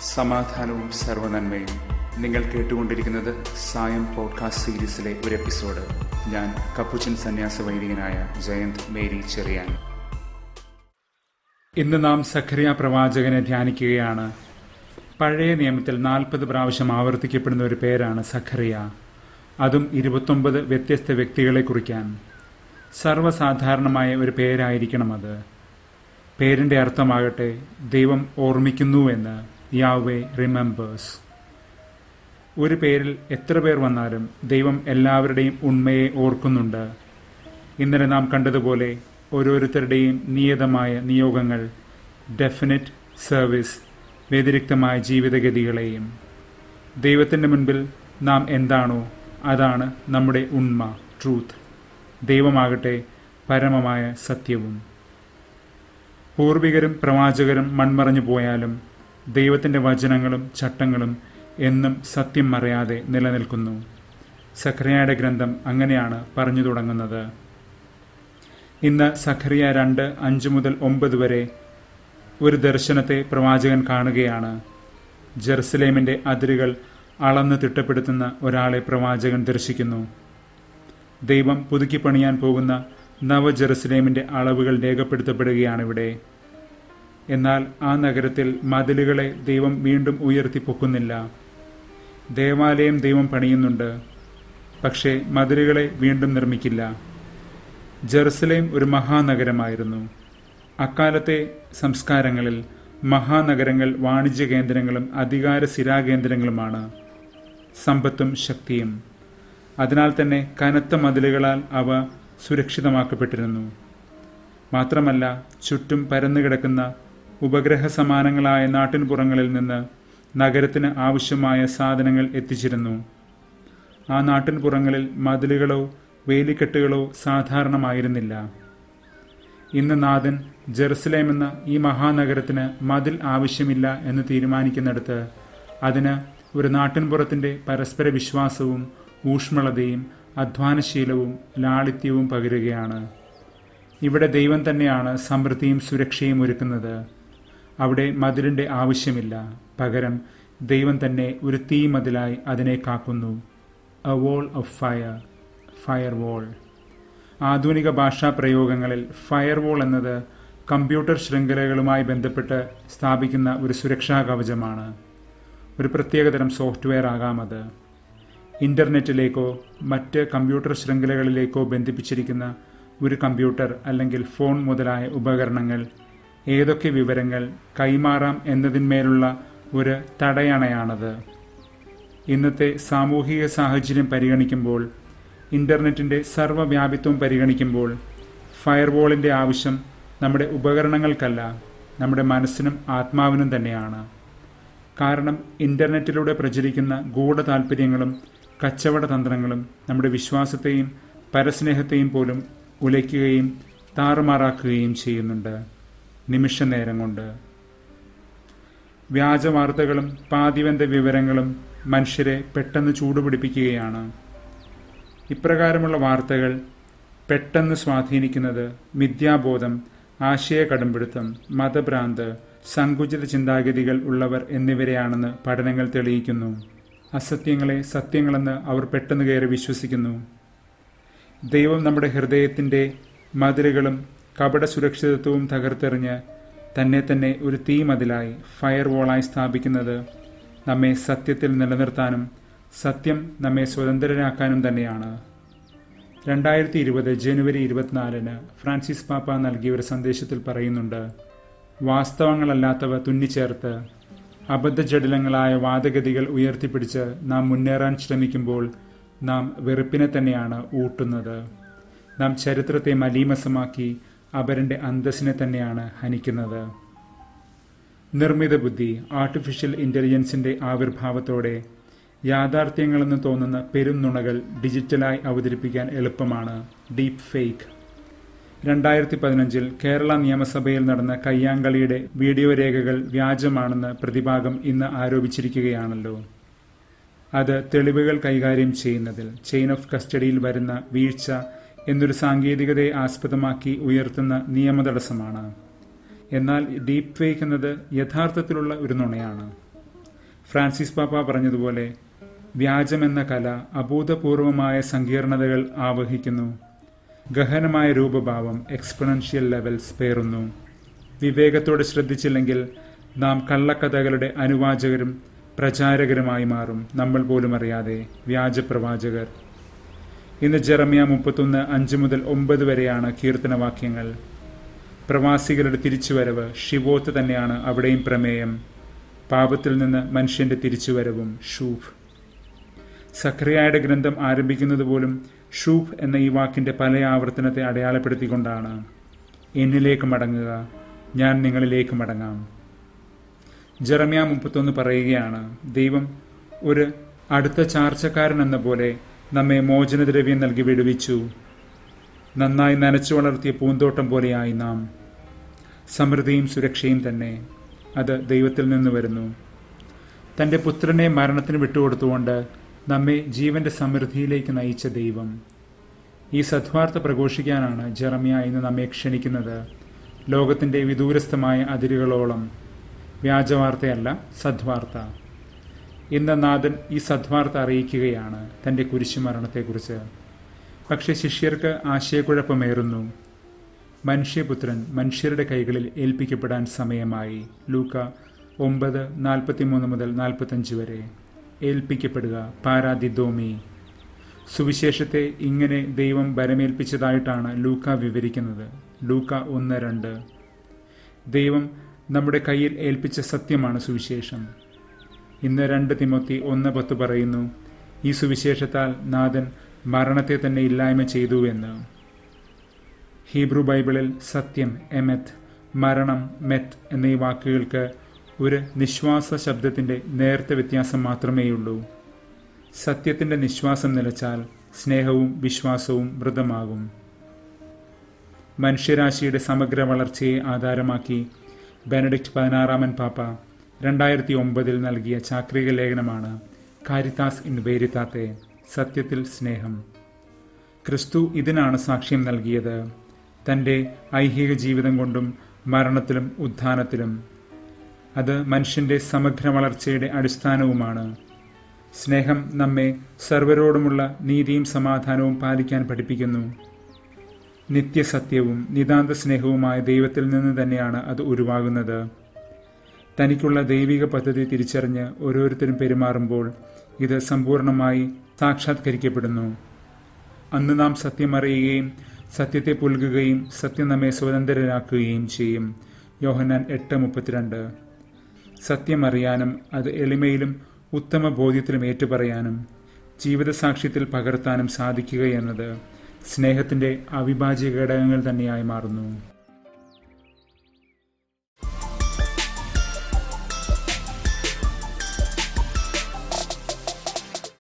സമാധാനവും സർവനന്മയും നിങ്ങൾ കേട്ടുകൊണ്ടിരിക്കുന്നത് സായം പോഡ്കാസ്റ്റ് സീരീസിലെ ഒരു എപ്പിസോഡ് ഞാൻ കപ്പുച്ചൻ സന്യാസ വൈദികനായ ജയന്ത് മേരി ചെറിയാൻ ഇന്ന് നാം സഖറിയ പ്രവാചകനെ ധ്യാനിക്കുകയാണ് പഴയ നിയമത്തിൽ നാൽപ്പത് പ്രാവശ്യം ആവർത്തിക്കപ്പെടുന്ന ഒരു പേരാണ് സഖറിയ അതും ഇരുപത്തൊമ്പത് വ്യത്യസ്ത വ്യക്തികളെ കുറിക്കാൻ സർവ്വസാധാരണമായ ഒരു പേരായിരിക്കണം അത് പേരിന്റെ അർത്ഥമാകട്ടെ ദൈവം ഓർമ്മിക്കുന്നുവെന്ന് യാവേ റിമെമ്പേഴ്സ് ഒരു പേരിൽ എത്ര പേർ വന്നാലും ദൈവം എല്ലാവരുടെയും ഉണ്മയെ ഓർക്കുന്നുണ്ട് ഇന്നലെ നാം കണ്ടതുപോലെ ഓരോരുത്തരുടെയും നിയതമായ നിയോഗങ്ങൾ ഡെഫിനറ്റ് സർവീസ് വ്യതിരിക്തമായ ജീവിതഗതികളെയും ദൈവത്തിൻ്റെ മുൻപിൽ നാം എന്താണോ അതാണ് നമ്മുടെ ഉണ്മ ട്രൂത്ത് ദൈവമാകട്ടെ പരമമായ സത്യവും പൂർവികരും പ്രവാചകരും മൺമറഞ്ഞു പോയാലും ദൈവത്തിൻ്റെ വചനങ്ങളും ചട്ടങ്ങളും എന്നും സത്യം മറയാതെ നിലനിൽക്കുന്നു സഖറിയയുടെ ഗ്രന്ഥം അങ്ങനെയാണ് പറഞ്ഞു തുടങ്ങുന്നത് ഇന്ന് സഖറിയ രണ്ട് അഞ്ച് മുതൽ ഒമ്പത് വരെ ഒരു ദർശനത്തെ പ്രവാചകൻ കാണുകയാണ് ജെറുസലേമിന്റെ അതിരുകൾ അളന്ന് തിട്ടപ്പെടുത്തുന്ന ഒരാളെ പ്രവാചകൻ ദർശിക്കുന്നു ദൈവം പുതുക്കി പണിയാൻ പോകുന്ന നവ ജെറുസലേമിന്റെ അളവുകൾ രേഖപ്പെടുത്തപ്പെടുകയാണിവിടെ എന്നാൽ ആ നഗരത്തിൽ മതിലുകളെ ദൈവം വീണ്ടും ഉയർത്തി പൊക്കുന്നില്ല ദേവാലയം ദൈവം പണിയുന്നുണ്ട് പക്ഷേ മതിലുകളെ വീണ്ടും നിർമ്മിക്കില്ല ജെറുസലേം ഒരു മഹാനഗരമായിരുന്നു അക്കാലത്തെ സംസ്കാരങ്ങളിൽ മഹാനഗരങ്ങൾ വാണിജ്യ കേന്ദ്രങ്ങളും അധികാര സ്ഥിരാകേന്ദ്രങ്ങളുമാണ് സമ്പത്തും ശക്തിയും അതിനാൽ തന്നെ കനത്ത മതിലുകളാൽ അവ സുരക്ഷിതമാക്കപ്പെട്ടിരുന്നു മാത്രമല്ല ചുറ്റും പരന്നുകിടക്കുന്ന ഉപഗ്രഹ സമാനങ്ങളായ നാട്ടിൻപുറങ്ങളിൽ നിന്ന് നഗരത്തിന് ആവശ്യമായ സാധനങ്ങൾ എത്തിച്ചിരുന്നു ആ നാട്ടിൻപുറങ്ങളിൽ മതിലുകളോ വേലിക്കെട്ടുകളോ സാധാരണമായിരുന്നില്ല ഇന്ന് നാഥൻ ജെറുസലേം എന്ന ഈ മഹാനഗരത്തിന് മതിൽ ആവശ്യമില്ല എന്ന് തീരുമാനിക്കുന്നിടത്ത് അതിന് ഒരു നാട്ടിൻപുറത്തിന്റെ പരസ്പര വിശ്വാസവും ഊഷ്മളതയും അധ്വാനശീലവും ലാളിത്യവും പകരുകയാണ് ഇവിടെ ദൈവം തന്നെയാണ് സമൃദ്ധിയും സുരക്ഷയും ഒരുക്കുന്നത് അവിടെ മതിലിന്റെ ആവശ്യമില്ല പകരം ദൈവം തന്നെ ഒരു തീ മതിലായി അതിനെ കാക്കുന്നു a wall of firewall വോൾ ആധുനിക ഭാഷാ പ്രയോഗങ്ങളിൽ ഫയർ വോൾ എന്നത് കമ്പ്യൂട്ടർ ശൃംഖലകളുമായി ബന്ധപ്പെട്ട് സ്ഥാപിക്കുന്ന ഒരു സുരക്ഷാ കവചമാണ് ഒരു പ്രത്യേകതരം സോഫ്റ്റ്വെയർ ആകാം അത് ഇന്റർനെറ്റിലേക്കോ മറ്റ് കമ്പ്യൂട്ടർ ശൃംഖലകളിലേക്കോ ബന്ധിപ്പിച്ചിരിക്കുന്ന ഒരു കമ്പ്യൂട്ടർ അല്ലെങ്കിൽ ഫോൺ മുതലായ ഉപകരണങ്ങൾ ഏതൊക്കെ വിവരങ്ങൾ കൈമാറാം എന്നതിന്മേലുള്ള ഒരു തടയണയാണത് ഇന്നത്തെ സാമൂഹിക സാഹചര്യം പരിഗണിക്കുമ്പോൾ ഇന്റർനെറ്റിന്റെ സർവ്വവ്യാപിത്വം പരിഗണിക്കുമ്പോൾ ഫയർവോളിന്റെ ആവശ്യം നമ്മുടെ ഉപകരണങ്ങൾക്കല്ല നമ്മുടെ മനസ്സിനും ആത്മാവിനും തന്നെയാണ് കാരണം ഇന്റർനെറ്റിലൂടെ പ്രചരിക്കുന്ന ഗൂഢ താല്പര്യങ്ങളും കച്ചവട തന്ത്രങ്ങളും നമ്മുടെ വിശ്വാസത്തെയും പരസ്നേഹത്തെയും പോലും ഉലയ്ക്കുകയും താറുമാറാക്കുകയും ചെയ്യുന്നുണ്ട് നിമിഷ നേരം കൊണ്ട് വ്യാജ വാർത്തകളും പാതിവന്ത വിവരങ്ങളും മനുഷ്യരെ പെട്ടെന്ന് ചൂടുപിടിപ്പിക്കുകയാണ് ഇപ്രകാരമുള്ള വാർത്തകൾ പെട്ടെന്ന് സ്വാധീനിക്കുന്നത് മിഥ്യാബോധം ആശയ കടുംപിടുത്തം മതഭ്രാന്ത് സങ്കുചിത ചിന്താഗതികൾ ഉള്ളവർ എന്നിവരെയാണെന്ന് പഠനങ്ങൾ തെളിയിക്കുന്നു അസത്യങ്ങളെ സത്യങ്ങളെന്ന് അവർ പെട്ടെന്ന് കയറി വിശ്വസിക്കുന്നു ദൈവം നമ്മുടെ ഹൃദയത്തിന്റെ മതിലുകളും കപട സുരക്ഷിതത്വവും തകർത്തെറിഞ്ഞ് തന്നെ തന്നെ ഒരു തീ മതിലായി ഫയർ വോളായി സ്ഥാപിക്കുന്നത് നമ്മെ സത്യത്തിൽ നിലനിർത്താനും സത്യം നമ്മെ സ്വതന്ത്രരാക്കാനും തന്നെയാണ് രണ്ടായിരത്തി ഇരുപത് ജനുവരി ഇരുപത്തിനാലിന് ഫ്രാൻസിസ് പാപ്പ നൽകിയ ഒരു സന്ദേശത്തിൽ പറയുന്നുണ്ട് വാസ്തവങ്ങളല്ലാത്തവ തുന്നിച്ചേർത്ത് അബദ്ധജടിലങ്ങളായ വാദഗതികൾ ഉയർത്തിപ്പിടിച്ച് നാം മുന്നേറാൻ ശ്രമിക്കുമ്പോൾ നാം വെറുപ്പിനെ തന്നെയാണ് ഊട്ടുന്നത് നാം ചരിത്രത്തെ മലീമസമാക്കി അപരന്റെ അന്തസ്സിനെ തന്നെയാണ് ഹനിക്കുന്നത് നിർമ്മിത ബുദ്ധി ആർട്ടിഫിഷ്യൽ ഇന്റലിജൻസിന്റെ ആവിർഭാവത്തോടെ യാഥാർത്ഥ്യങ്ങളെന്ന് തോന്നുന്ന പെരുന്നുണകൾ ഡിജിറ്റലായി അവതരിപ്പിക്കാൻ എളുപ്പമാണ് ഡീപ് ഫേക്ക് രണ്ടായിരത്തി പതിനഞ്ചിൽ കേരള നിയമസഭയിൽ നടന്ന കയ്യാങ്കളിയുടെ വീഡിയോ രേഖകൾ വ്യാജമാണെന്ന് പ്രതിഭാഗം ഇന്ന് ആരോപിച്ചിരിക്കുകയാണല്ലോ അത് തെളിവുകൾ കൈകാര്യം ചെയ്യുന്നതിൽ ചെയിൻ ഓഫ് കസ്റ്റഡിയിൽ വരുന്ന വീഴ്ച എന്നൊരു സാങ്കേതികതയെ ആസ്പദമാക്കി ഉയർത്തുന്ന നിയമതടസ്സമാണ് എന്നാൽ ഡീപ് ഫേക്ക് എന്നത് യഥാർത്ഥത്തിലുള്ള ഒരു നുണയാണ് ഫ്രാൻസിസ് പാപ്പ പറഞ്ഞതുപോലെ വ്യാജമെന്ന കല അഭൂതപൂർവമായ സങ്കീർണതകൾ ആവഹിക്കുന്നു ഗഹനമായ രൂപഭാവം എക്സ്പൊണൻഷ്യൽ ലെവൽസ് പേറുന്നു വിവേകത്തോടെ ശ്രദ്ധിച്ചില്ലെങ്കിൽ നാം കള്ളക്കഥകളുടെ അനുവാചകരും പ്രചാരകരുമായി മാറും നമ്മൾ പോലും അറിയാതെ വ്യാജപ്രവാചകർ ഇന്ന് ജെറമിയ മുപ്പത്തൊന്ന് അഞ്ച് മുതൽ ഒമ്പത് വരെയാണ് കീർത്തനവാക്യങ്ങൾ പ്രവാസികളുടെ തിരിച്ചുവരവ് ഷിവോത്ത് തന്നെയാണ് അവിടെയും പ്രമേയം പാപത്തിൽ നിന്ന് മനുഷ്യന്റെ തിരിച്ചുവരവും ഷൂഫ് സഖറിയായുടെ ഗ്രന്ഥം ആരംഭിക്കുന്നത് പോലും ഷൂഫ് എന്ന ഈ വാക്കിന്റെ പല ആവർത്തനത്തെ അടയാളപ്പെടുത്തിക്കൊണ്ടാണ് എന്നിലേക്ക് മടങ്ങുക ഞാൻ നിങ്ങളിലേക്ക് മടങ്ങാം ജെറമ്യ മുപ്പത്തൊന്ന് പറയുകയാണ് ദൈവം ഒരു അടുത്ത ചാർച്ചക്കാരൻ എന്ന പോലെ നമ്മെ മോചനദ്രവ്യം നൽകി വിടുവിച്ചു നന്നായി നനച്ചു വളർത്തിയ പൂന്തോട്ടം പോലെയായി നാം സമൃദ്ധിയും സുരക്ഷയും തന്നെ അത് ദൈവത്തിൽ നിന്ന് വരുന്നു തന്റെ പുത്രനെ മരണത്തിന് വിട്ടുകൊടുത്തുകൊണ്ട് നമ്മെ ജീവന്റെ സമൃദ്ധിയിലേക്ക് നയിച്ച ദൈവം ഈ സദ്വാർത്ത പ്രഘോഷിക്കാനാണ് ജെറമിയ ഇന്ന് നമ്മെ ക്ഷണിക്കുന്നത് ലോകത്തിന്റെ വിദൂരസ്ഥമായ അതിരുകളോളം വ്യാജവാർത്തയല്ല സദ്വാർത്ത ഇന്ന് നാഥൻ ഈ സദ്വാർത്ത അറിയിക്കുകയാണ് തന്റെ കുരിശുമരണത്തെക്കുറിച്ച് പക്ഷെ ശിഷ്യർക്ക് ആശയക്കുഴപ്പമേറുന്നു മനുഷ്യപുത്രൻ മനുഷ്യരുടെ കൈകളിൽ ഏൽപ്പിക്കപ്പെടാൻ സമയമായി ലൂക്ക ഒമ്പത് നാൽപ്പത്തിമൂന്ന് മുതൽ നാൽപ്പത്തഞ്ച് വരെ ഏൽപ്പിക്കപ്പെടുക പാരാദിദോമി സുവിശേഷത്തെ ഇങ്ങനെ ദൈവം ബലമേൽപ്പിച്ചതായിട്ടാണ് ലൂക്ക വിവരിക്കുന്നത് ലൂക്ക ഒന്ന് രണ്ട് ദൈവം നമ്മുടെ കയ്യിൽ ഏൽപ്പിച്ച സത്യമാണ് സുവിശേഷം ഇന്ന് രണ്ട് തിമൊത്തി ഒന്ന് പത്ത് പറയുന്നു ഈ സുവിശേഷത്താൽ നാഥൻ മരണത്തെ തന്നെ ഇല്ലായ്മ ചെയ്തുവെന്ന് ഹീബ്രു ബൈബിളിൽ സത്യം എമെത്ത് മരണം മെത്ത് എന്നീ വാക്കുകൾക്ക് ഒരു നിശ്വാസ ശബ്ദത്തിന്റെ നേർത്ത വ്യത്യാസം മാത്രമേയുള്ളൂ സത്യത്തിന്റെ നിശ്വാസം നിലച്ചാൽ സ്നേഹവും വിശ്വാസവും മൃതമാകും മനുഷ്യരാശിയുടെ സമഗ്ര വളർച്ചയെ ആധാരമാക്കി ബെനഡിക്റ്റ് പതിനാറാമൻ പാപ്പ രണ്ടായിരത്തി ഒമ്പതിൽ നൽകിയ ചാക്രിക ലേഖനമാണ് കാരിത്താസ് ഇൻ വേരിത്താത്തെ സത്യത്തിൽ സ്നേഹം ക്രിസ്തു ഇതിനാണ് സാക്ഷ്യം നൽകിയത് തൻ്റെ ഐഹിക ജീവിതം കൊണ്ടും മരണത്തിലും ഉത്ഥാനത്തിലും അത് മനുഷ്യന്റെ സമഗ്ര വളർച്ചയുടെ അടിസ്ഥാനവുമാണ് സ്നേഹം നമ്മെ സർവരോടുമുള്ള നീതിയും സമാധാനവും പാലിക്കാൻ പഠിപ്പിക്കുന്നു നിത്യസത്യവും നിതാന്ത സ്നേഹവുമായ ദൈവത്തിൽ നിന്ന് തന്നെയാണ് അത് ഉരുവാകുന്നത് തനിക്കുള്ള ദൈവിക പദ്ധതി തിരിച്ചറിഞ്ഞ് ഓരോരുത്തരും പെരുമാറുമ്പോൾ ഇത് സമ്പൂർണമായി സാക്ഷാത്കരിക്കപ്പെടുന്നു അന്ന് നാം സത്യം അറിയുകയും സത്യത്തെ പുൽകുകയും സത്യം നമ്മെ സ്വതന്ത്രരാക്കുകയും ചെയ്യും യോഹന്നാൻ എട്ട് മുപ്പത്തിരണ്ട് സത്യം അറിയാനും അത് എളിമയിലും ഉത്തമ ബോധ്യത്തിലും ഏറ്റുപറയാനും ജീവിതസാക്ഷ്യത്തിൽ പകർത്താനും സാധിക്കുക എന്നത് സ്നേഹത്തിന്റെ അവിഭാജ്യ ഘടകങ്ങൾ തന്നെയായി മാറുന്നു